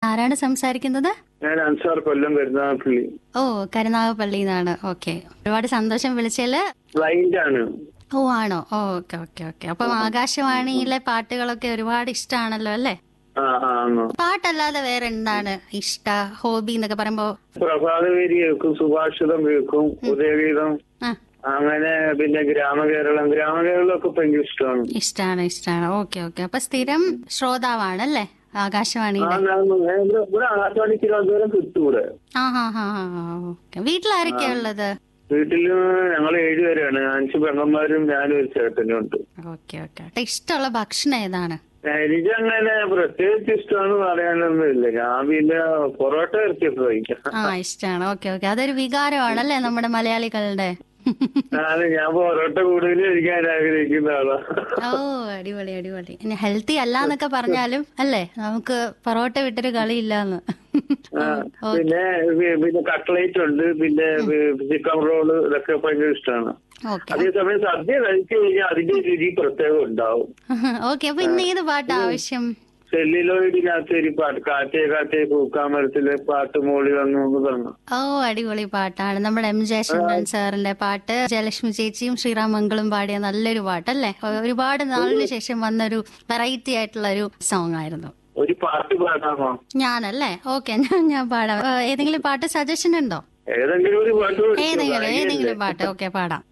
ആരാണ് സംസാരിക്കുന്നത് ഞാൻ അൻസാർ കൊല്ലം കരുനാഗപ്പള്ളി ഓ കരുനാഗപ്പള്ളിയിൽ നിന്നാണ് ഓക്കെ ഒരുപാട് സന്തോഷം വിളിച്ചതില് ബ്ലൈൻഡ് ആണ് ഓ ആണോ ഓക്കെ ഓക്കെ ഓക്കെ അപ്പം ആകാശവാണിയിലെ പാട്ടുകളൊക്കെ ഒരുപാട് ഇഷ്ടമാണല്ലോ അല്ലേ ആ ആ ആണോ പാട്ടല്ലാതെ വേറെ എന്താണ് ഇഷ്ട ഹോബി എന്നൊക്കെ പറയുമ്പോ പ്രഭാതവേരി കേൾക്കും സുഭാഷിതം കേൾക്കും ഉദയഗീതം ആ അങ്ങനെ പിന്നെ ഗ്രാമകേരളം ഗ്രാമകേരളം ഒക്കെ ഭയങ്കര ഇഷ്ടമാണ് ഇഷ്ടാണ് ഇഷ്ടാണ് ഓക്കെ ഓക്കെ അപ്പൊ സ്ഥിരം ശ്രോതാവാണല്ലേ ആ ആകാശവാണിയിലെ ഞാൻ ഇവിടെ ഇവിടെ ആകാശവാണി തിരുവനന്തപുരം കിട്ടൂടെ ആ ഹാ ഹാ ഹാ ഓക്കെ വീട്ടിലാരൊക്കെയാ ഉള്ളത് വീട്ടില് ഞങ്ങൾ ഏഴുപേരാണ് അഞ്ച് പെങ്ങന്മാരും ഞാനും ഒരു ചേട്ടനും ഉണ്ട് ഓക്കെ ഓക്കെ ഇഷ്ടമുള്ള ഭക്ഷണം ഏതാണ് എനിക്കങ്ങനെ പ്രത്യേകിച്ച് ഇഷ്ടമാണ് പറയാനൊന്നുമില്ല ഞാൻ പിന്നെ പൊറോട്ട ഇറച്ചിയൊക്കെ കഴിക്കാം ആ ഇഷ്ടമാണ് ഓക്കെ ഓക്കെ അതൊരു വികാരമാണല്ലേ നമ്മുടെ മലയാളികളുടെ ആണ് ഞാൻ പൊറോട്ട കൂടുതൽ കഴിക്കാൻ ആഗ്രഹിക്കുന്ന ആളാ ഓ അടിപൊളി അടിപൊളി ഇനി ഹെൽത്തി അല്ല എന്നൊക്കെ പറഞ്ഞാലും അല്ലേ നമുക്ക് പൊറോട്ട വിട്ടൊരു കളിയില്ലാന്ന് ആ, പിന്നെ വി- പിന്നെ കട്ട്ലേറ്റ് ഉണ്ട് പിന്നെ ചിക്കൻ റോള് ഇതൊക്കെ ഭയങ്കര ഇഷ്ടമാണ് ഓക്കെ അതേസമയം സദ്യ കഴിച്ചു കഴിഞ്ഞാൽ അതിന്റെ രുചി പ്രത്യേകം ഉണ്ടാവും ഓക്കെ അപ്പൊ ഇന്ന് ഏത് പാട്ടാ ആവശ്യം സെല്ലിലോയിഡിനകത്ത് ഒരു പാട്ട് കാറ്റേ കാറ്റേ പൂക്കാമരത്തിലെ പാട്ട് മോളി വന്നു എന്ന് പറഞ്ഞു ഓ അടിപൊളി പാട്ടാണ് നമ്മുടെ എം ജയചന്ദ്രൻ സാറിന്റെ പാട്ട് ജയലക്ഷ്മി ചേച്ചിയും ശ്രീറാമംഗളും പാടിയ നല്ലൊരു പാട്ടല്ലേ ഒരുപാട് നാളിന് ശേഷം വന്നൊരു വെറൈറ്റി ആയിട്ടുള്ള ഒരു സോങ് ആയിരുന്നു ഒരു പാട്ട് പാടാമോ ഞാനല്ലേ ഓക്കെ ഞാൻ ഞാൻ പാടാം ഏ, ഏതെങ്കിലും പാട്ട് സജഷൻ ഉണ്ടോ ഏതെങ്കിലും ഒരു പാട്ട് പഠിച്ചോ. ഏതെങ്കിലും കാര്യമില്ല. ഏതെങ്കിലും പാട്ട് ഓക്കെ പാടാം